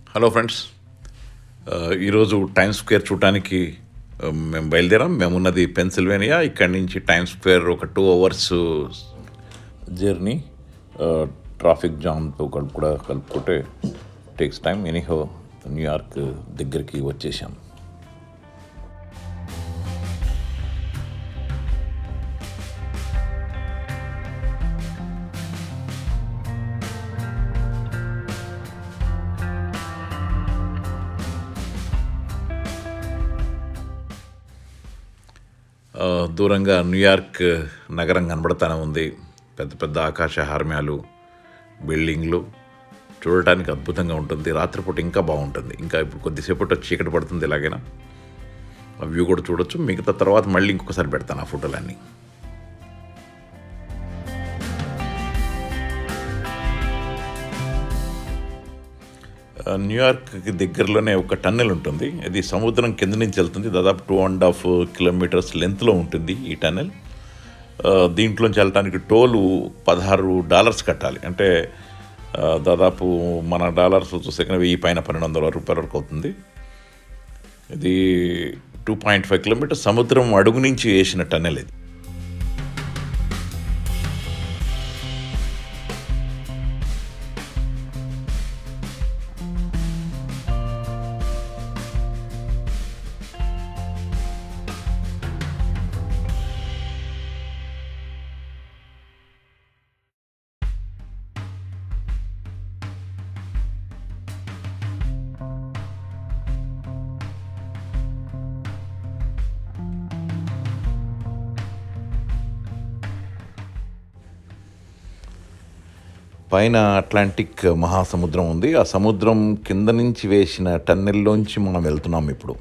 Hello friends ఆ, ఈరోజు time square చూడటానికి ఆ, మేము బయలుదేరాం మేమున్నది పెన్సిల్వేనియా ఇక్కడి నుంచి టైమ్ స్క్వేర్ ఒక టూ అవర్స్ జర్నీ ట్రాఫిక్ జామ్తో కలుపు కూడా కలుపుకుంటే టేక్స్ టైం ఎనీహో న్యూయార్క్ దగ్గరికి వచ్చేసాం ఆ, దూరంగా న్యూయార్క్ నగరం కనబడతానే ఉంది పెద్ద పెద్ద ఆకాశ హార్మ్యాలు బిల్డింగ్లు చూడటానికి అద్భుతంగా ఉంటుంది రాత్రిపూట ఇంకా బాగుంటుంది ఇంకా ఇప్పుడు కొద్దిసేపట్లో చీకటి పడుతుంది ఎలాగైనా ఆ వ్యూ కూడా చూడొచ్చు మిగతా తర్వాత మళ్ళీ ఇంకొకసారి పెడతాను ఆ ఫోటోలన్నీ ఆ, న్యూయార్క్కి దగ్గరలోనే ఒక టన్నెల్ ఉంటుంది ఇది సముద్రం కింద నుంచి వెళ్తుంది దాదాపు టూ అండ్ హాఫ్ కిలోమీటర్స్ లెంత్లో ఉంటుంది ఈ టన్నెల్ ఆ, దీంట్లోంచి వెళ్ళటానికి టోలు పదహారు డాలర్స్ కట్టాలి అంటే ఆ, దాదాపు మన డాలర్స్ చూస్తే కనుక వెయ్యి పైన పన్నెండు వందల రూపాయల వరకు అవుతుంది ఇది టూ పాయింట్ ఫైవ్ కిలోమీటర్స్ సముద్రం అడుగు నుంచి వేసిన టన్నెల్ ఇది పైన అట్లాంటిక్ మహాసముద్రం ఉంది ఆ సముద్రం కింద నుంచి వేసిన టన్నెల్లోంచి మనం వెళ్తున్నాం ఇప్పుడు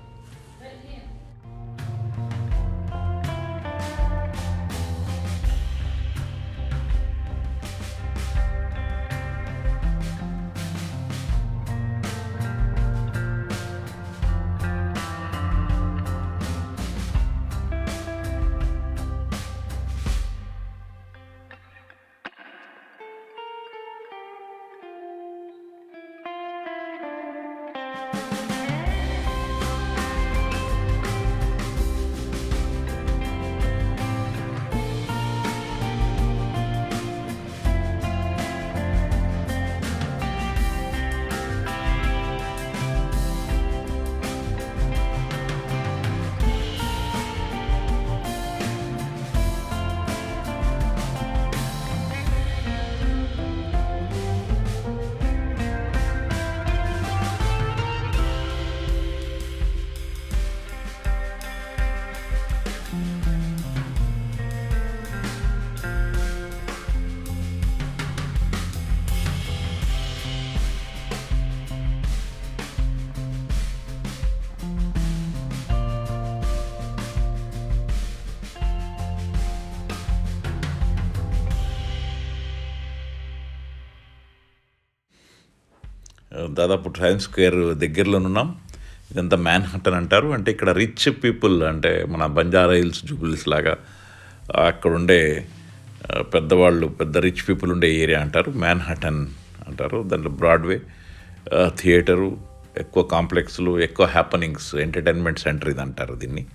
దాదాపు టైమ్ స్క్వేర్ దగ్గరలో ఉన్నాం ఇదంతా మ్యాన్ హట్టన్ అంటారు అంటే ఇక్కడ రిచ్ పీపుల్ అంటే మన బంజారా హిల్స్ జూబిల్స్ లాగా అక్కడ ఉండే ఆ, పెద్దవాళ్ళు పెద్ద రిచ్ పీపుల్ ఉండే ఏరియా అంటారు మ్యాన్ హట్టన్ అంటారు దాంట్లో బ్రాడ్వే ఆ, థియేటరు ఎక్కువ కాంప్లెక్స్లు ఎక్కువ హ్యాపనింగ్స్ ఎంటర్టైన్మెంట్ సెంటర్ ఇది అంటారు దీన్ని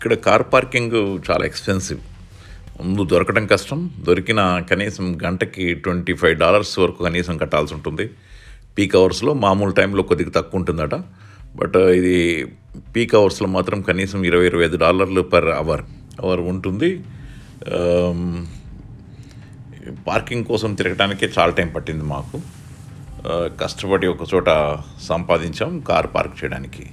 ఇక్కడ కార్ పార్కింగ్ చాలా ఎక్స్పెన్సివ్ ముందు దొరకడం కష్టం దొరికిన కనీసం గంటకి ట్వంటీ ఫైవ్ డాలర్స్ వరకు కనీసం కట్టాల్సి ఉంటుంది పీక్ అవర్స్లో మామూలు టైంలో కొద్దిగా తక్కువ ఉంటుందట బట్ ఇది పీక్ అవర్స్లో మాత్రం కనీసం ఇరవై ఇరవై ఐదు డాలర్లు పర్ అవర్ అవర్ ఉంటుంది ఆమ్, పార్కింగ్ కోసం తిరగడానికే చాలా టైం పట్టింది మాకు ఆ, కష్టపడి ఒక చోట సంపాదించాం కార్ పార్క్ చేయడానికి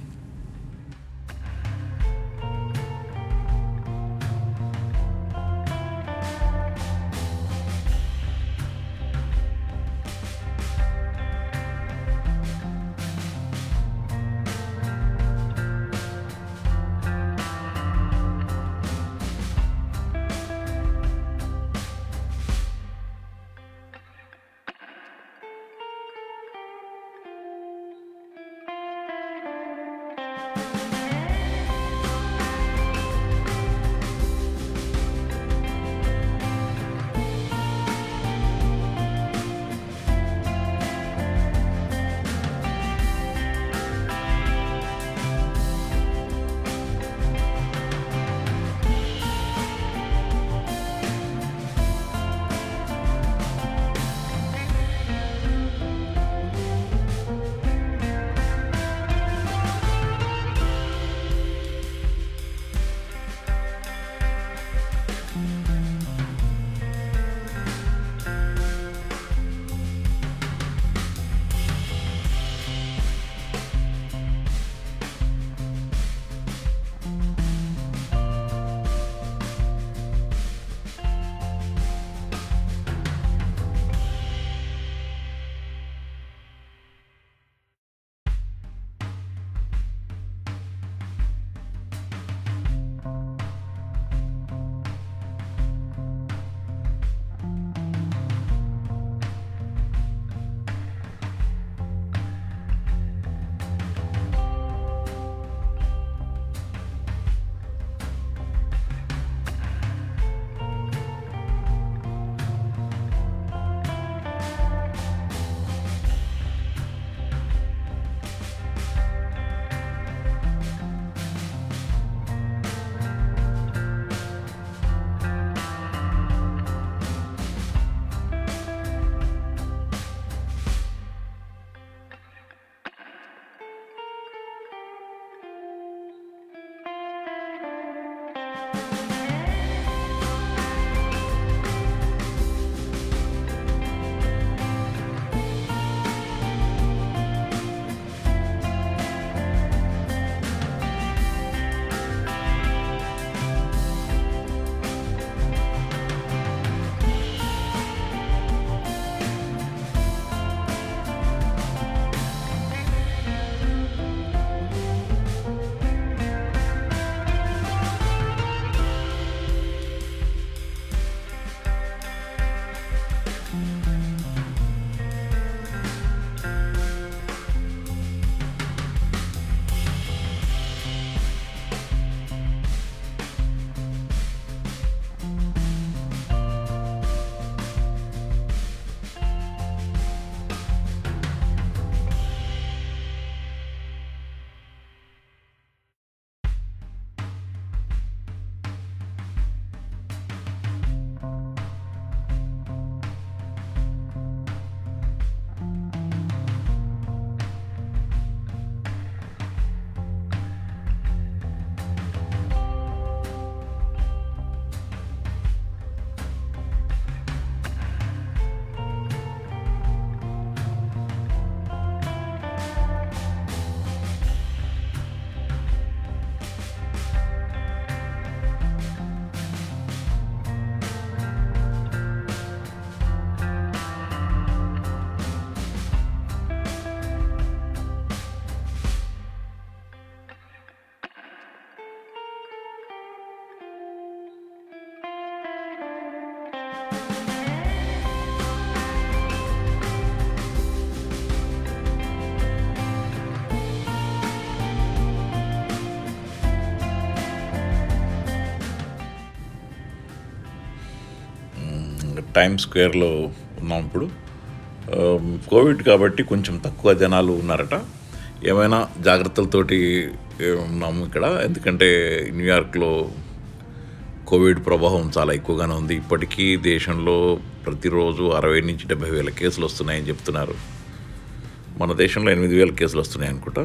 టైమ్ స్క్వేర్లో ఉన్నాం ఇప్పుడు ఆమ్, కోవిడ్ కాబట్టి కొంచెం తక్కువ జనాలు ఉన్నారట ఏమైనా జాగ్రత్తలతోటి ఏ, ఉన్నాము ఇక్కడ ఎందుకంటే న్యూయార్క్లో కోవిడ్ ప్రభావం చాలా ఎక్కువగానే ఉంది ఇప్పటికీ దేశంలో ప్రతిరోజు అరవై నుంచి డెబ్బై వేల కేసులు వస్తున్నాయని చెప్తున్నారు మన దేశంలో ఎనిమిది వేల కేసులు వస్తున్నాయి అనుకుంటా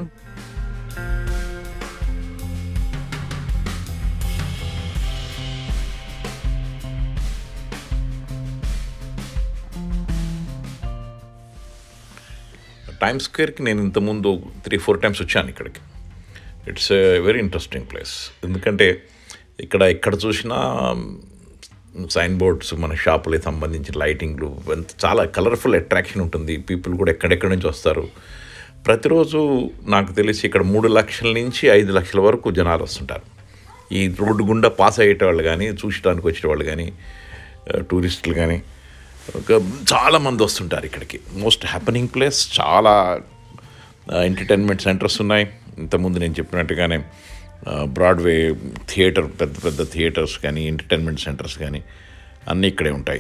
టైమ్ స్క్వేర్కి నేను ఇంతకుముందు త్రీ ఫోర్ టైమ్స్ వచ్చాను ఇక్కడికి it's a very interesting place ఎందుకంటే ఇక్కడ ఎక్కడ చూసినా సైన్ బోర్డ్స్ మన షాపులకి సంబంధించిన లైటింగ్లు ఎంత చాలా కలర్ఫుల్ అట్రాక్షన్ ఉంటుంది పీపుల్ కూడా ఎక్కడెక్కడి నుంచి వస్తారు ప్రతిరోజు నాకు తెలిసి ఇక్కడ మూడు లక్షల నుంచి ఐదు లక్షల వరకు జనాలు వస్తుంటారు ఈ రోడ్డు గుండా పాస్ అయ్యేటవాళ్ళు కానీ చూసడానికి వచ్చేవాళ్ళు కానీ టూరిస్టులు కానీ ఒక చాలా మంది వస్తుంటారు ఇక్కడికి మోస్ట్ హ్యాపెనింగ్ ప్లేస్ చాలా ఎంటర్టైన్మెంట్ సెంటర్స్ ఉన్నాయి ఇంతకుముందు నేను చెప్పినట్టుగానే బ్రాడ్వే థియేటర్ పెద్ద పెద్ద థియేటర్స్ కానీ ఎంటర్టైన్మెంట్ సెంటర్స్ కానీ అన్నీ ఇక్కడే ఉంటాయి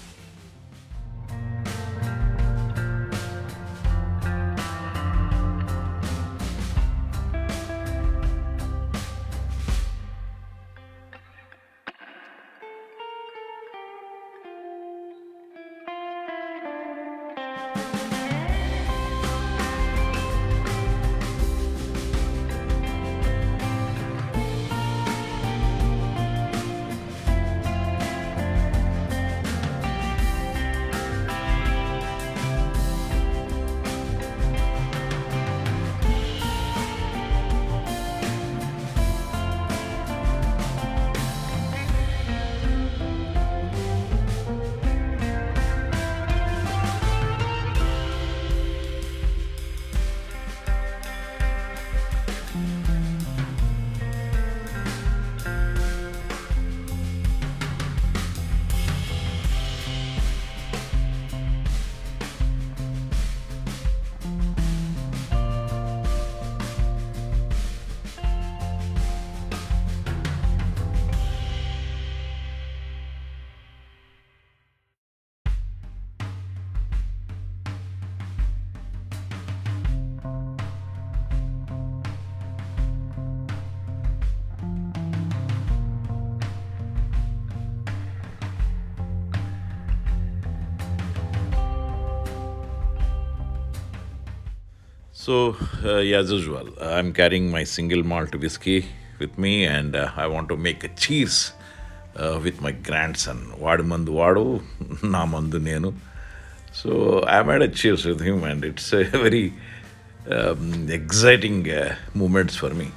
So, uh, as usual, I'm carrying my single malt whiskey with me, and uh, I want to make a cheers uh, with my grandson. వాడు మందు వాడు నా మందు నేను so I made a cheers with him, and it's a very um, exciting uh, moments for me.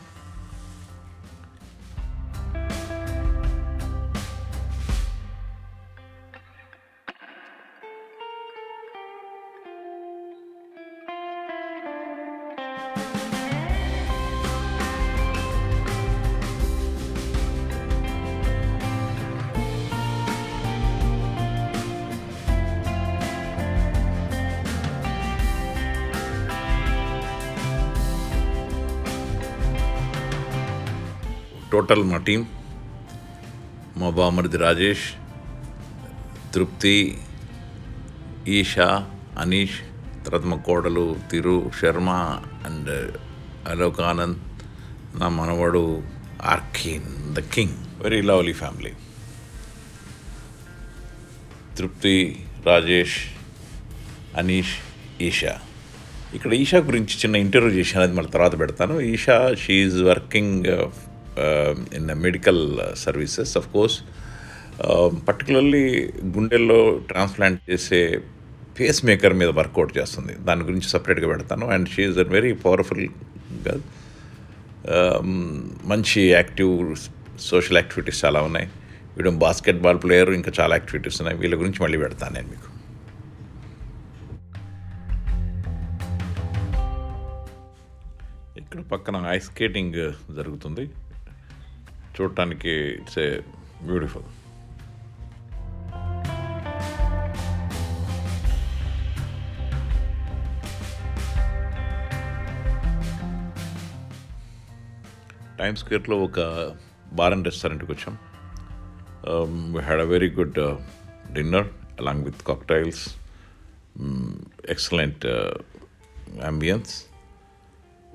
Total మా team మా బామరిది రాజేష్ తృప్తి ఈషా అనీష్ తర్వాత మా కోడలు తిరు శర్మ అండ్ అలోక్ ఆనంద్ నా మనవడు Arkin the king very lovely family Trupti Rajesh Anish Isha ఇక్కడ ఈషా గురించి చిన్న ఇంటర్వ్యూ చేశాను అది మళ్ళీ తర్వాత పెడతాను Isha she's working in medical services of course particularly గుండెల్లో ట్రాన్స్ప్లాంట్ చేసే పేస్ మేకర్ మీద వర్కౌట్ చేస్తుంది దాని గురించి సపరేట్గా పెడతాను and she's a very powerful girl మంచి యాక్టివ్ సోషల్ యాక్టివిటీస్ చాలా ఉన్నాయి వీడు బాస్కెట్బాల్ ప్లేయర్ ఇంకా చాలా యాక్టివిటీస్ ఉన్నాయి వీళ్ళ గురించి మళ్ళీ పెడతాను నేను మీకు ఇక్కడ పక్కన ఐస్ స్కేటింగ్ జరుగుతుంది చూడటానికి ఇట్స్ ఏ బ్యూటిఫుల్ టైమ్ స్క్వేర్లో ఒక బార్ అండ్ రెస్టారెంట్కి వచ్చాం we had a very good dinner along with cocktails excellent ambience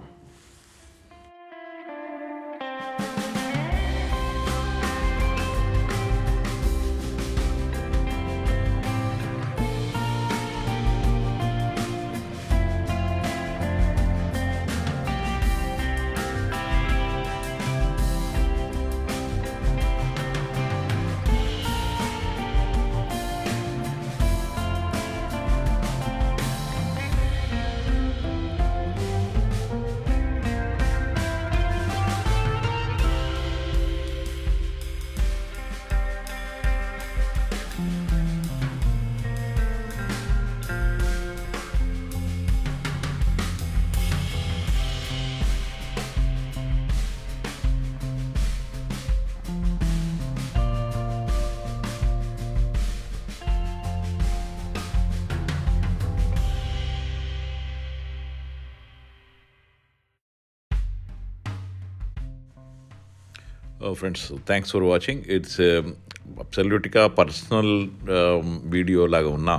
friends thanks for watching it's అబ్సల్యూట్గా పర్సనల్ వీడియో లాగా ఉన్నా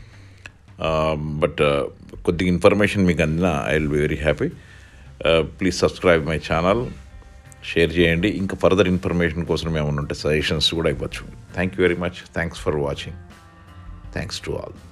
బట్ కొద్దిగా ఇన్ఫర్మేషన్ మీకు అందిన I will be very happy please subscribe my channel share చేయండి ఇంకా ఫర్దర్ ఇన్ఫర్మేషన్ కోసం ఏమైనా ఉంటే సజెషన్స్ కూడా ఇవ్వచ్చు thank you very much thanks for watching thanks to all